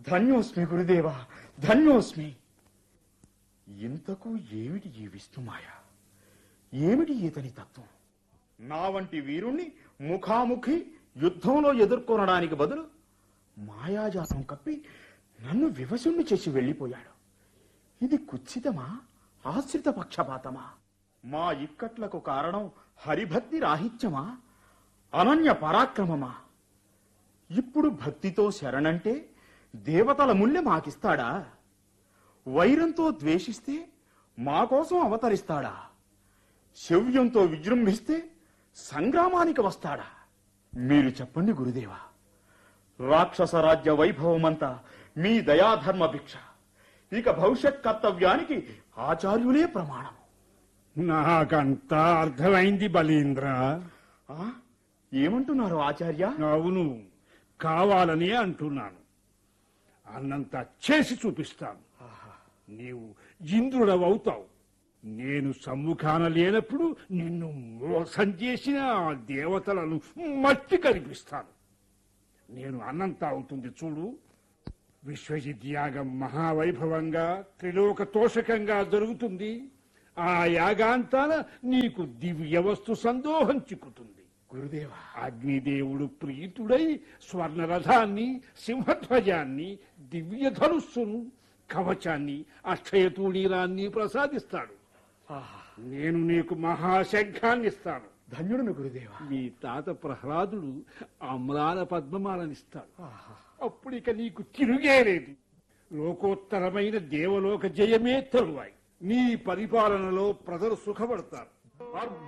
ధన్యోస్మి గురుదేవా ధన్యోస్మి ఇంతకు ఏమిటి ఈ విష్ణుమాయ ఏమిటి ఇతని తత్వం నా వంటి వీరుణ్ణి ముఖాముఖి యుద్ధంలో ఎదుర్కొనడానికి బదులు మాయాజాలం కప్పి నన్ను వివశుణ్ణి చేసి వెళ్ళిపోయాడు ఇది కుత్సితమా ఆశ్రిత పక్షపాతమా మా ఇక్కట్లకు కారణం హరిభక్తి రాహిత్యమా అనన్య పరాక్రమమా ఇప్పుడు భక్తితో శరణంటే దేవతల ముల్లె మాకిస్తాడా వైరంతో ద్వేషిస్తే మా కోసం అవతరిస్తాడా శౌర్యంతో విజృంభిస్తే సంగ్రామానికి వస్తాడా మీరు చెప్పండి గురుదేవా రాక్షస రాజ్య వైభవమంతా మీ దయాధర్మ భిక్ష ఇక భవిష్యత్ కర్తవ్యానికి ఆచార్యులే ప్రమాణం నాకంతా అర్థమైంది బలీంద్ర ఆ? ఏమంటున్నారు ఆచార్య అవును కావాలని అంటున్నాను అన్నంత చేసి చూపిస్తాను నీవు ఇంద్రుడవవుతావు నేను సమ్ముఖాన లేనప్పుడు నిన్ను మోసం చేసిన ఆ దేవతలను మట్టి కనిపిస్తాను నేను అన్నంత అవుతుంది చూడు విశ్వజిత్ యాగం మహావైభవంగా త్రిలోక తోషకంగా జరుగుతుంది ఆ యాగాంతాన నీకు దివ్య వస్తు సందోహం చిక్కుతుంది గురుదేవా అగ్నిదేవుడు ప్రీతుడై స్వర్ణరథాన్ని సింహధ్వజాన్ని దివ్య ధనుస్సును కవచాన్ని అక్షయతూణీరాన్ని ప్రసాదిస్తాడు ఆహా నేను నీకు మహాశంఖాన్ని ఇస్తాను ధన్యుడును గురుదేవా మీ తాత ప్రహ్లాదుడు అమ్రాల పద్మమాలనిస్తాడు ఆహా అప్పుడిక నీకు తిరుగే లేదు లోకోత్తరమైన దేవలోక జయమే తరువాయి నీ పరిపాలనలో ప్రజలు సుఖపడతారు